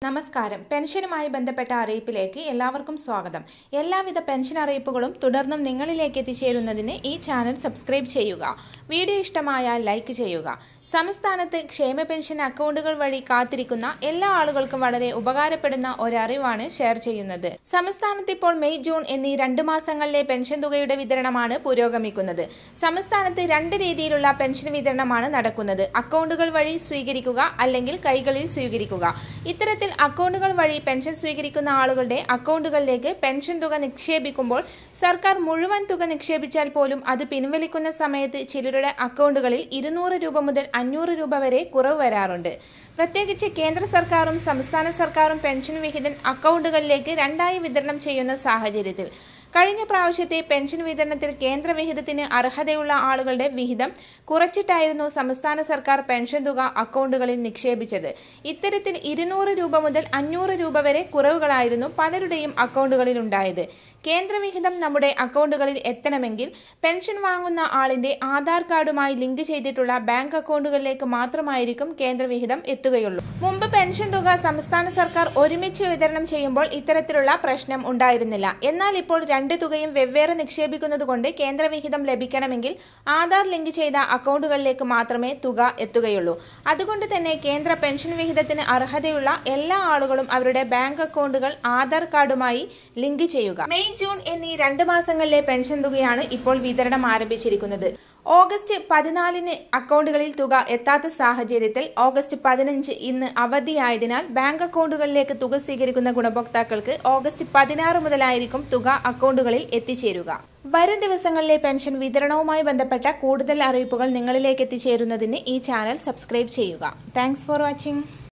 നമസ്കാരം പെൻഷനുമായി ബന്ധപ്പെട്ട അറിയിപ്പിലേക്ക് എല്ലാവർക്കും സ്വാഗതം എല്ലാവിധ പെൻഷൻ അറിയിപ്പുകളും തുടർന്നും നിങ്ങളിലേക്ക് എത്തിച്ചേരുന്നതിന് ഈ ചാനൽ സബ്സ്ക്രൈബ് ചെയ്യുക വീഡിയോ ഇഷ്ടമായാൽ ലൈക്ക് ചെയ്യുക സംസ്ഥാനത്ത് ക്ഷേമ പെൻഷൻ അക്കൗണ്ടുകൾ വഴി കാത്തിരിക്കുന്ന എല്ലാ ആളുകൾക്കും വളരെ ഉപകാരപ്പെടുന്ന ഒരറിവാണ് ഷെയർ ചെയ്യുന്നത് സംസ്ഥാനത്ത് ഇപ്പോൾ മെയ് ജൂൺ എന്നീ രണ്ട് മാസങ്ങളിലെ പെൻഷൻ തുകയുടെ വിതരണമാണ് പുരോഗമിക്കുന്നത് സംസ്ഥാനത്ത് രണ്ട് രീതിയിലുള്ള പെൻഷൻ വിതരണമാണ് നടക്കുന്നത് അക്കൗണ്ടുകൾ വഴി സ്വീകരിക്കുക അല്ലെങ്കിൽ കൈകളിൽ സ്വീകരിക്കുക ഇത്തരത്തിൽ അക്കൗണ്ടുകൾ വഴി പെൻഷൻ സ്വീകരിക്കുന്ന ആളുകളുടെ അക്കൗണ്ടുകളിലേക്ക് പെൻഷൻ തുക നിക്ഷേപിക്കുമ്പോൾ സർക്കാർ മുഴുവൻ തുക നിക്ഷേപിച്ചാൽ പോലും അത് പിൻവലിക്കുന്ന സമയത്ത് ചിലരുടെ അക്കൗണ്ടുകളിൽ ഇരുന്നൂറ് രൂപ മുതൽ അഞ്ഞൂറ് രൂപ വരെ കുറവ് വരാറുണ്ട് പ്രത്യേകിച്ച് കേന്ദ്ര സർക്കാരും സംസ്ഥാന സർക്കാരും പെൻഷൻ വിഹിതം അക്കൗണ്ടുകളിലേക്ക് രണ്ടായി വിതരണം ചെയ്യുന്ന സാഹചര്യത്തിൽ കഴിഞ്ഞ പ്രാവശ്യത്തെ പെൻഷൻ വിതരണത്തിൽ കേന്ദ്ര വിഹിതത്തിന് അർഹതയുള്ള ആളുകളുടെ വിഹിതം കുറച്ചിട്ടായിരുന്നു സംസ്ഥാന സർക്കാർ പെൻഷൻ തുക അക്കൗണ്ടുകളിൽ നിക്ഷേപിച്ചത് ഇത്തരത്തിൽ ഇരുന്നൂറ് രൂപ മുതൽ അഞ്ഞൂറ് രൂപ വരെ കുറവുകളായിരുന്നു പലരുടെയും അക്കൗണ്ടുകളിൽ ഉണ്ടായത് കേന്ദ്ര വിഹിതം നമ്മുടെ അക്കൗണ്ടുകളിൽ എത്തണമെങ്കിൽ പെൻഷൻ വാങ്ങുന്ന ആളിന്റെ ആധാർ കാർഡുമായി ലിങ്ക് ചെയ്തിട്ടുള്ള ബാങ്ക് അക്കൗണ്ടുകളിലേക്ക് മാത്രമായിരിക്കും കേന്ദ്ര വിഹിതം എത്തുകയുള്ളൂ മുമ്പ് പെൻഷൻ തുക സംസ്ഥാന സർക്കാർ ഒരുമിച്ച് വിതരണം ചെയ്യുമ്പോൾ ഇത്തരത്തിലുള്ള പ്രശ്നം ഉണ്ടായിരുന്നില്ല എന്നാൽ ഇപ്പോൾ രണ്ട് തുകയും വെവ്വേറെ നിക്ഷേപിക്കുന്നത് കൊണ്ട് കേന്ദ്ര വിഹിതം ലഭിക്കണമെങ്കിൽ ആധാർ ലിങ്ക് ചെയ്ത അക്കൗണ്ടുകളിലേക്ക് മാത്രമേ തുക എത്തുകയുള്ളൂ അതുകൊണ്ട് തന്നെ കേന്ദ്ര പെൻഷൻ വിഹിതത്തിന് അർഹതയുള്ള എല്ലാ ആളുകളും അവരുടെ ബാങ്ക് അക്കൗണ്ടുകൾ ആധാർ കാർഡുമായി ലിങ്ക് ചെയ്യുക മെയ് ജൂൺ എന്നീ രണ്ട് മാസങ്ങളിലെ പെൻഷൻ തുകയാണ് ഇപ്പോൾ വിതരണം ആരംഭിച്ചിരിക്കുന്നത് ഓഗസ്റ്റ് പതിനാലിന് അക്കൗണ്ടുകളിൽ തുക എത്താത്ത സാഹചര്യത്തിൽ ഓഗസ്റ്റ് പതിനഞ്ച് ഇന്ന് അവധിയായതിനാൽ ബാങ്ക് അക്കൗണ്ടുകളിലേക്ക് തുക സ്വീകരിക്കുന്ന ഗുണഭോക്താക്കൾക്ക് ഓഗസ്റ്റ് പതിനാറ് മുതലായിരിക്കും തുക അക്കൗണ്ടുകളിൽ എത്തിച്ചേരുക വരും ദിവസങ്ങളിലെ പെൻഷൻ വിതരണവുമായി ബന്ധപ്പെട്ട കൂടുതൽ അറിയിപ്പുകൾ നിങ്ങളിലേക്ക് എത്തിച്ചേരുന്നതിന് ഈ ചാനൽ സബ്സ്ക്രൈബ് ചെയ്യുക താങ്ക്സ് ഫോർ വാച്ചിങ്